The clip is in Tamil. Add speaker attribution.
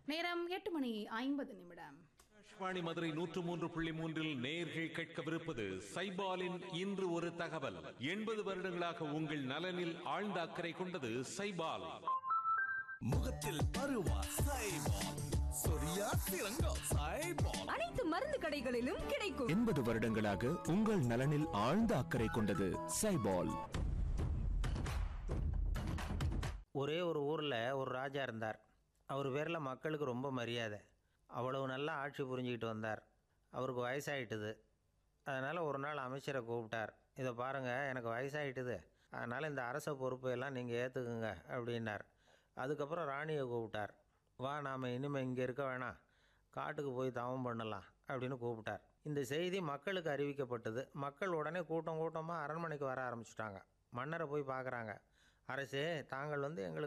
Speaker 1: நேரம் எட்டு மணி ஐம்பது நிமிடம்
Speaker 2: ஆகாஷ்வாணி மதுரை நூற்று மூன்று புள்ளி மூன்றில் நேர்கள் கேட்கவிருப்பது சைபாலின் இன்று ஒரு தகவல் எண்பது வருடங்களாக உங்கள் நலனில் ஆழ்ந்த அக்கறை கொண்டது சைபால்
Speaker 3: முகத்தில் பருவா சைபால் சொரியா சிறங்கா சைபால்
Speaker 4: அனைத்து மருந்து கடைகளிலும் கிடைக்கும்
Speaker 5: எண்பது வருடங்களாக உங்கள் நலனில் ஆழ்ந்த அக்கறை கொண்டது சைபால்
Speaker 6: ஒரே ஒரு ஊரில் ஒரு ராஜா இருந்தார் அவர் பேரில் மக்களுக்கு ரொம்ப மரியாதை அவ்வளவு நல்லா ஆட்சி புரிஞ்சுக்கிட்டு வந்தார் அவருக்கு வயசாயிட்டுது அதனால் ஒரு நாள் அமைச்சரை கூப்பிட்டார் இதை பாருங்கள் எனக்கு வயசாயிட்டுது அதனால் இந்த அரச பொறுப்பையெல்லாம் நீங்கள் ஏற்றுக்குங்க அப்படின்னார் அதுக்கப்புறம் ராணியை கூப்பிட்டார் வா நாம் இனிமேல் இங்கே இருக்க வேணாம் காட்டுக்கு போய் தவம் பண்ணலாம் அப்படின்னு கூப்பிட்டார் இந்த செய்தி மக்களுக்கு அறிவிக்கப்பட்டது மக்கள் உடனே கூட்டம் கூட்டமாக அரண்மனைக்கு வர ஆரம்பிச்சிட்டாங்க மன்னரை போய் பார்க்குறாங்க அரசே தாங்கள் வந்து எங்களுக்கு